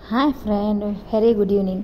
hi friend very good evening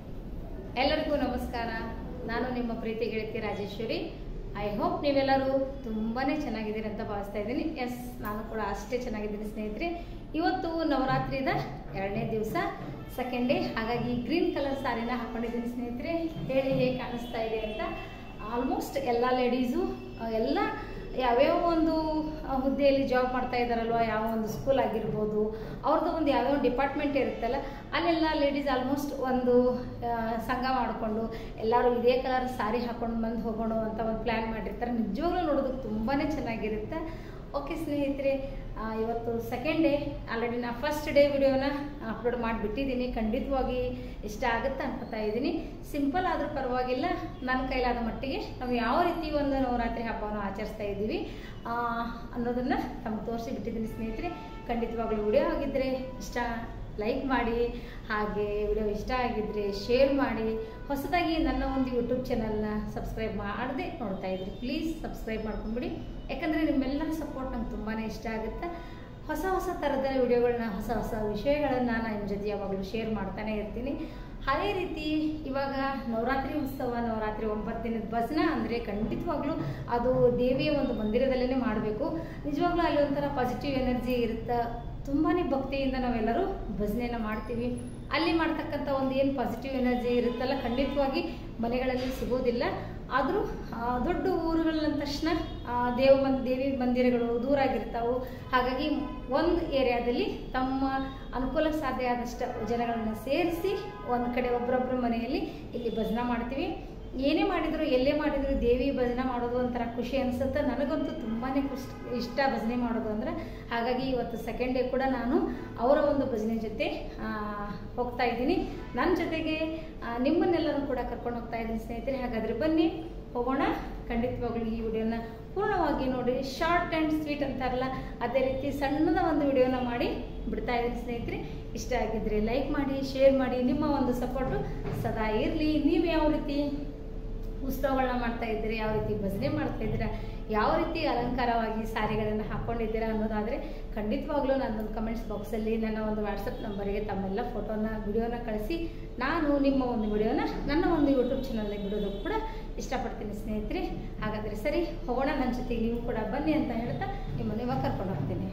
ಎಲ್ಲರಿಗೂ ನಮಸ್ಕಾರ ನಾನು ನಿಮ್ಮ ಪ್ರೀತಿ ಗೆಳತಿ ರಾಜೇಶ್ವರಿ ಐ ಹೋಪ್ ನೀವೆಲ್ಲರೂ ತುಂಬಾ ಚೆನ್ನಾಗಿದ್ದೀರಿ ಅಂತ ಭಾವಿಸ್ತಾ ಇದ್ದೀನಿ ಎಸ್ ನಾನು ಕೂಡ ಅಷ್ಟೇ ಚೆನ್ನಾಗಿದ್ದೀನಿ ಸ್ನೇಹಿತರೆ ಇವತ್ತು ನವರಾತ್ರಿದ ಎರಡನೇ ದಿವಸ ಸೆಕೆಂಡ್ ಡೇ ಹಾಗಾಗಿ ಗ್ರೀನ್ ಕಲರ್ ಸಾರಿನ ಹಾಕೊಂಡಿದ್ದೀನಿ ಸ್ನೇಹಿತರೆ ಹೇಳಿ ಹೇಗೆ ಕಾಣಿಸ್ತಾ ಇದೆ ಅಂತ ಆಲ್ಮೋಸ್ಟ್ ಎಲ್ಲ ಲೇಡೀಸು ಎಲ್ಲ ಯಾವ್ಯಾವ ಒಂದು ಆ, ಹುದ್ದೆಯಲ್ಲಿ ಜಾಬ್ ಮಾಡ್ತಾ ಇದ್ದಾರಲ್ವ ಯಾವ ಒಂದು ಸ್ಕೂಲ್ ಆಗಿರ್ಬೋದು ಅವ್ರದ್ದು ಒಂದು ಯಾವ್ಯಾವ ಡಿಪಾರ್ಟ್ಮೆಂಟ್ ಇರುತ್ತಲ್ಲ ಅಲ್ಲೆಲ್ಲ ಲೇಡೀಸ್ ಆಲ್ಮೋಸ್ಟ್ ಒಂದು ಆ, ಸಂಘ ಮಾಡಿಕೊಂಡು ಎಲ್ಲರೂ ಇದೇ ಕಲರ್ ಸಾರಿ ಹಾಕೊಂಡು ಬಂದು ಹೋಗೋಣ ಅಂತ ಒಂದು ಪ್ಲ್ಯಾನ್ ಮಾಡಿರ್ತಾರೆ ನಿಜವಾಗ್ಲೂ ನೋಡೋದಕ್ಕೆ ತುಂಬಾ ಚೆನ್ನಾಗಿರುತ್ತೆ ಓಕೆ ಸ್ನೇಹಿತರೆ ಆ, ಇವತ್ತು ಸೆಕೆಂಡ್ ಡೇ ಆಲ್ರೆಡಿ ನಾ ಫಸ್ಟ್ ಡೇ ವಿಡಿಯೋನ ಅಪ್ಲೋಡ್ ಮಾಡಿಬಿಟ್ಟಿದ್ದೀನಿ ಖಂಡಿತವಾಗಿ ಇಷ್ಟ ಆಗುತ್ತೆ ಅನ್ಕೋತಾ ಇದ್ದೀನಿ ಸಿಂಪಲ್ ಆದರೂ ಪರವಾಗಿಲ್ಲ ನನ್ನ ಕೈಲಾದ ಮಟ್ಟಿಗೆ ನಾವು ಯಾವ ರೀತಿ ಒಂದು ನವರಾತ್ರಿ ಹಬ್ಬವನ್ನು ಆಚರಿಸ್ತಾ ಇದ್ದೀವಿ ಆ, ಅನ್ನೋದನ್ನು ತಮ್ಗೆ ತೋರಿಸಿ ಬಿಟ್ಟಿದ್ದೀನಿ ಸ್ನೇಹಿತರೆ ಖಂಡಿತವಾಗ್ಲೂ ವಿಡಿಯೋ ಆಗಿದ್ದರೆ ಇಷ್ಟ ಲೈಕ್ ಮಾಡಿ ಹಾಗೆ ವಿಡಿಯೋ ಇಷ್ಟ ಆಗಿದ್ದರೆ ಶೇರ್ ಮಾಡಿ ಹೊಸದಾಗಿ ನನ್ನ ಒಂದು ಯೂಟ್ಯೂಬ್ ಚಾನಲ್ನ ಸಬ್ಸ್ಕ್ರೈಬ್ ಮಾಡದೆ ನೋಡ್ತಾ ಇದ್ರಿ ಪ್ಲೀಸ್ ಸಬ್ಸ್ಕ್ರೈಬ್ ಮಾಡ್ಕೊಂಬಿಡಿ ಯಾಕಂದರೆ ನಿಮ್ಮೆಲ್ಲರ ಸಪೋರ್ಟ್ ನಂಗೆ ತುಂಬಾ ಇಷ್ಟ ಆಗುತ್ತೆ ಹೊಸ ಹೊಸ ಥರದ ವಿಡಿಯೋಗಳನ್ನ ಹೊಸ ಹೊಸ ವಿಷಯಗಳನ್ನು ನಾನು ನಿಮ್ಮ ಜೊತೆ ಯಾವಾಗಲೂ ಶೇರ್ ಮಾಡ್ತಾನೆ ಇರ್ತೀನಿ ಅದೇ ರೀತಿ ಇವಾಗ ನವರಾತ್ರಿ ಉತ್ಸವ ನವರಾತ್ರಿ ಒಂಬತ್ತು ದಿನದ ಭಜನ ಅಂದರೆ ಖಂಡಿತವಾಗ್ಲೂ ಅದು ದೇವಿಯ ಒಂದು ಮಂದಿರದಲ್ಲೇ ಮಾಡಬೇಕು ನಿಜವಾಗ್ಲೂ ಅಲ್ಲಿ ಒಂಥರ ಪಾಸಿಟಿವ್ ಎನರ್ಜಿ ಇರುತ್ತೆ ತುಂಬಾ ಭಕ್ತಿಯಿಂದ ನಾವೆಲ್ಲರೂ ಭಜನೆಯನ್ನು ಮಾಡ್ತೀವಿ ಅಲ್ಲಿ ಮಾಡ್ತಕ್ಕಂಥ ಒಂದು ಏನು ಪಾಸಿಟಿವ್ ಎನರ್ಜಿ ಇರುತ್ತಲ್ಲ ಖಂಡಿತವಾಗಿ ಮನೆಗಳಲ್ಲಿ ಸಿಗೋದಿಲ್ಲ ಆದರೂ ದೊಡ್ಡ ಊರುಗಳಂದ ತಕ್ಷಣ ಆ, ದೇವ ಮನ್ ದೇವಿ ಮಂದಿರಗಳು ದೂರ ಆಗಿರ್ತಾವೆ ಹಾಗಾಗಿ ಒಂದು ಏರಿಯಾದಲ್ಲಿ ತಮ್ಮ ಅನುಕೂಲಕ್ಕೆ ಸಾಧ್ಯ ಆದಷ್ಟು ಜನಗಳನ್ನು ಸೇರಿಸಿ ಒಂದು ಕಡೆ ಒಬ್ಬರೊಬ್ಬರ ಮನೆಯಲ್ಲಿ ಇಲ್ಲಿ ಭಜನೆ ಮಾಡ್ತೀವಿ ಏನೇ ಮಾಡಿದ್ರು ಎಲ್ಲೇ ಮಾಡಿದ್ರು ದೇವಿ ಭಜನೆ ಮಾಡೋದು ಒಂಥರ ಖುಷಿ ಅನಿಸುತ್ತೆ ನನಗಂತೂ ತುಂಬಾ ಖುಷಿ ಇಷ್ಟ ಭಜನೆ ಮಾಡೋದು ಅಂದರೆ ಹಾಗಾಗಿ ಇವತ್ತು ಸೆಕೆಂಡ್ ಡೇ ಕೂಡ ನಾನು ಅವರ ಒಂದು ಭಜನೆ ಜೊತೆ ಆ, ಹೋಗ್ತಾ ಇದ್ದೀನಿ ನನ್ನ ಜೊತೆಗೆ ಆ, ನಿಮ್ಮನ್ನೆಲ್ಲರೂ ಕೂಡ ಕರ್ಕೊಂಡು ಹೋಗ್ತಾ ಇದ್ದೀನಿ ಸ್ನೇಹಿತರೆ ಹಾಗಾದರೆ ಬನ್ನಿ ಹೋಗೋಣ ಖಂಡಿತವಾಗ್ಲೂ ಈ ವಿಡಿಯೋನ ಪೂರ್ಣವಾಗಿ ನೋಡಿ ಶಾರ್ಟ್ ಆ್ಯಂಡ್ ಸ್ವೀಟ್ ಅಂತಾರಲ್ಲ ಅದೇ ರೀತಿ ಸಣ್ಣದ ಒಂದು ವಿಡಿಯೋನ ಮಾಡಿ ಬಿಡ್ತಾ ಇದ್ದೀನಿ ಸ್ನೇಹಿತರೆ ಇಷ್ಟ ಆಗಿದ್ರೆ ಲೈಕ್ ಮಾಡಿ ಶೇರ್ ಮಾಡಿ ನಿಮ್ಮ ಒಂದು ಸಪೋರ್ಟು ಸದಾ ಇರಲಿ ನೀವು ಯಾವ ರೀತಿ ಉತ್ಸವಗಳನ್ನ ಮಾಡ್ತಾ ಇದ್ದೀರಿ ಯಾವ ರೀತಿ ಭಜನೆ ಮಾಡ್ತಾ ಇದ್ದೀರಾ ಯಾವ ರೀತಿ ಅಲಂಕಾರವಾಗಿ ಸಾರಿಗಳನ್ನು ಹಾಕ್ಕೊಂಡಿದ್ದೀರಾ ಅನ್ನೋದಾದರೆ ಖಂಡಿತವಾಗ್ಲೂ ನನ್ನೊಂದು ಕಮೆಂಟ್ಸ್ ಬಾಕ್ಸಲ್ಲಿ ನನ್ನ ಒಂದು ವಾಟ್ಸಪ್ ನಂಬರಿಗೆ ತಮ್ಮೆಲ್ಲ ಫೋಟೋನ ವಿಡಿಯೋನ ಕಳಿಸಿ ನಾನು ನಿಮ್ಮ ಒಂದು ವಿಡಿಯೋನ ನನ್ನ ಒಂದು ಯೂಟ್ಯೂಬ್ ಚಾನಲ್ಗೆ ಬಿಡೋದಕ್ಕೂ ಕೂಡ ಇಷ್ಟಪಡ್ತೀನಿ ಸ್ನೇಹಿತರೆ ಹಾಗಾದರೆ ಸರಿ ಹೋಗೋಣ ನನ್ನ ಜೊತೆಗೆ ನೀವು ಕೂಡ ಬನ್ನಿ ಅಂತ ಹೇಳ್ತಾ ನಿಮ್ಮನ್ನು ಇವಾಗ ಕರ್ಕೊಂಡು ಹೋಗ್ತೀನಿ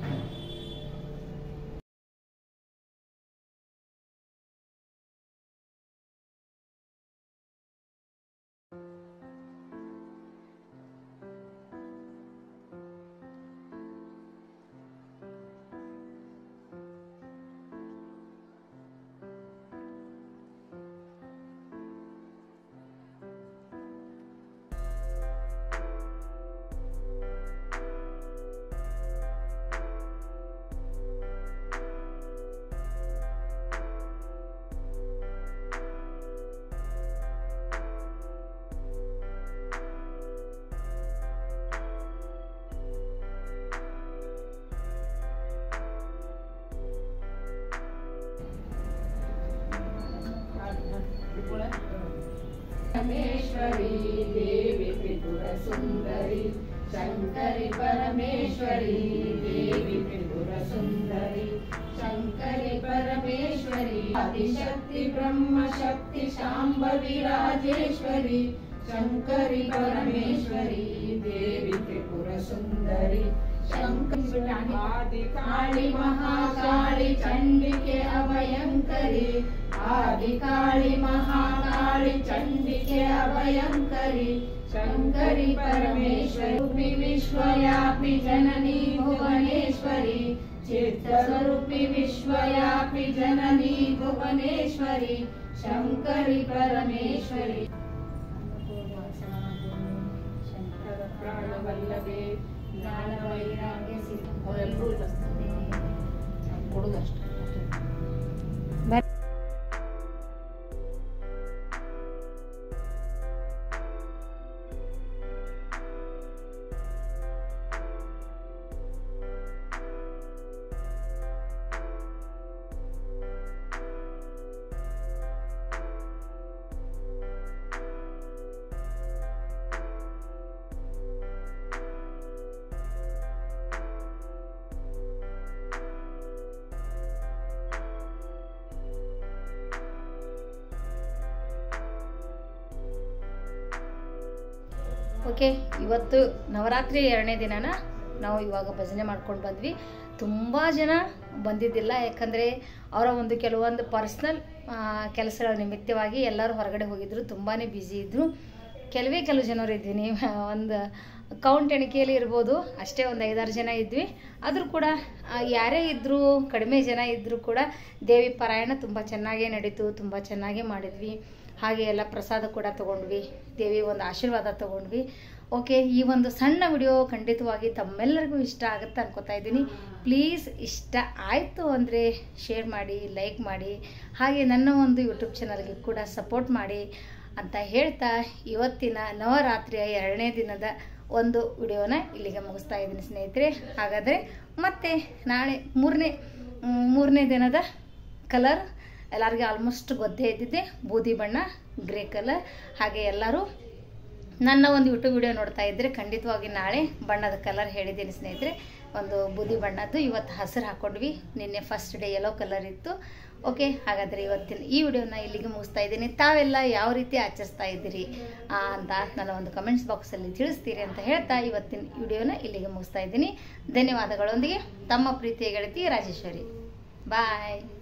परमेश्वरी देवी त्रिपुर सुन्दरी शङ्करि परमेश्वरी देवी त्रिपुर सुन्दरी शङ्करि परमेश्वरी आदिशक्ति ब्रह्मशक्ति शाम्भवी राजेश्वरी शङ्करि परमेश्वरी देवी त्रिपुर सुन्दरी शङ्करि आदिकाळि महाकाळि चण्डिके अभयङ्करी आदिकाळि महाकाळि चण्डिके अभयङ्करि शङ्करि परमेश्वरूपि विश्वयापि जननी भुवनेश्वरी चित्तस्वरूपि विश्वयापि जननी भुवनेश्वरी शङ्करि परमेश्वरी ಪ್ರಾಣವಲ್ಲದೆ ಜ್ಞಾನ ವೈರಾಗ್ಯ ಸಿದ್ಧ ಅವರೆಲ್ಲರೂ ಕೊಡುದಷ್ಟೇ ಓಕೆ ಇವತ್ತು ನವರಾತ್ರಿ ಎರಡನೇ ದಿನನ ನಾವು ಇವಾಗ ಭಜನೆ ಮಾಡ್ಕೊಂಡು ಬಂದ್ವಿ ತುಂಬ ಜನ ಬಂದಿದ್ದಿಲ್ಲ ಯಾಕಂದರೆ ಅವರ ಒಂದು ಕೆಲವೊಂದು ಪರ್ಸ್ನಲ್ ಕೆಲಸಗಳ ನಿಮಿತ್ತವಾಗಿ ಎಲ್ಲರೂ ಹೊರಗಡೆ ಹೋಗಿದ್ರು ತುಂಬಾ ಬ್ಯುಸಿ ಇದ್ದರು ಕೆಲವೇ ಕೆಲವು ಜನರು ಇದ್ವಿ ನೀವು ಒಂದು ಕೌಂಟ್ ಎಣಿಕೆಯಲ್ಲಿ ಇರ್ಬೋದು ಅಷ್ಟೇ ಒಂದು ಐದಾರು ಜನ ಇದ್ವಿ ಆದರೂ ಕೂಡ ಆ, ಯಾರೇ ಇದ್ದರೂ ಕಡಿಮೆ ಜನ ಇದ್ದರೂ ಕೂಡ ದೇವಿ ಪಾರಾಯಣ ತುಂಬ ಚೆನ್ನಾಗೇ ನಡೀತು ತುಂಬ ಚೆನ್ನಾಗೇ ಮಾಡಿದ್ವಿ ಹಾಗೆ ಎಲ್ಲ ಪ್ರಸಾದ ಕೂಡ ತೊಗೊಂಡ್ವಿ ದೇವಿ ಒಂದು ಆಶೀರ್ವಾದ ತೊಗೊಂಡ್ವಿ ಓಕೆ ಈ ಒಂದು ಸಣ್ಣ ವಿಡಿಯೋ ಖಂಡಿತವಾಗಿ ತಮ್ಮೆಲ್ಲರಿಗೂ ಇಷ್ಟ ಆಗುತ್ತೆ ಅನ್ಕೋತಾ ಇದ್ದೀನಿ ಪ್ಲೀಸ್ ಇಷ್ಟ ಆಯಿತು ಅಂದರೆ ಶೇರ್ ಮಾಡಿ ಲೈಕ್ ಮಾಡಿ ಹಾಗೆ ನನ್ನ ಒಂದು ಯೂಟ್ಯೂಬ್ ಚಾನಲ್ಗೆ ಕೂಡ ಸಪೋರ್ಟ್ ಮಾಡಿ ಅಂತ ಹೇಳ್ತಾ ಇವತ್ತಿನ ನವರಾತ್ರಿಯ ಎರಡನೇ ದಿನದ ಒಂದು ವಿಡಿಯೋನ ಇಲ್ಲಿಗೆ ಮುಗಿಸ್ತಾ ಇದ್ದೀನಿ ಸ್ನೇಹಿತರೆ ಹಾಗಾದರೆ ಮತ್ತೆ ನಾಳೆ ಮೂರನೇ ಮ್, ಮೂರನೇ ದಿನದ ಕಲರ್ ಎಲ್ಲರಿಗೂ ಆಲ್ಮೋಸ್ಟ್ ಗೊತ್ತೇ ಇದ್ದಿದ್ದೆ ಬೂದಿ ಬಣ್ಣ ಗ್ರೇ ಕಲರ್ ಹಾಗೆ ಎಲ್ಲರೂ ನನ್ನ ಒಂದು ಯೂಟ್ಯೂಬ್ ವಿಡಿಯೋ ನೋಡ್ತಾ ಇದ್ದರೆ ಖಂಡಿತವಾಗಿ ನಾಳೆ ಬಣ್ಣದ ಕಲರ್ ಹೇಳಿದ್ದೀನಿ ಸ್ನೇಹಿತರೆ ಒಂದು ಬೂದಿ ಬಣ್ಣದ್ದು ಇವತ್ತು ಹಸಿರು ಹಾಕ್ಕೊಂಡ್ವಿ ನಿನ್ನೆ ಫಸ್ಟ್ ಡೇ ಯೆಲ್ಲೋ ಕಲರ್ ಇತ್ತು ಓಕೆ ಹಾಗಾದರೆ ಇವತ್ತಿನ ಈ ವಿಡಿಯೋನ ಇಲ್ಲಿಗೆ ಮುಗಿಸ್ತಾ ಇದ್ದೀನಿ ತಾವೆಲ್ಲ ಯಾವ ರೀತಿ ಆಚರಿಸ್ತಾ ಇದ್ದೀರಿ ಆ, ಅಂತ ನನ್ನ ಒಂದು ಕಮೆಂಟ್ಸ್ ಬಾಕ್ಸಲ್ಲಿ ತಿಳಿಸ್ತೀರಿ ಅಂತ ಹೇಳ್ತಾ ಇವತ್ತಿನ ವಿಡಿಯೋನ ಇಲ್ಲಿಗೆ ಮುಗಿಸ್ತಾ ಇದ್ದೀನಿ ಧನ್ಯವಾದಗಳೊಂದಿಗೆ ತಮ್ಮ ಪ್ರೀತಿಯ ಗೆಳತಿ ರಾಜೇಶ್ವರಿ ಬಾಯ್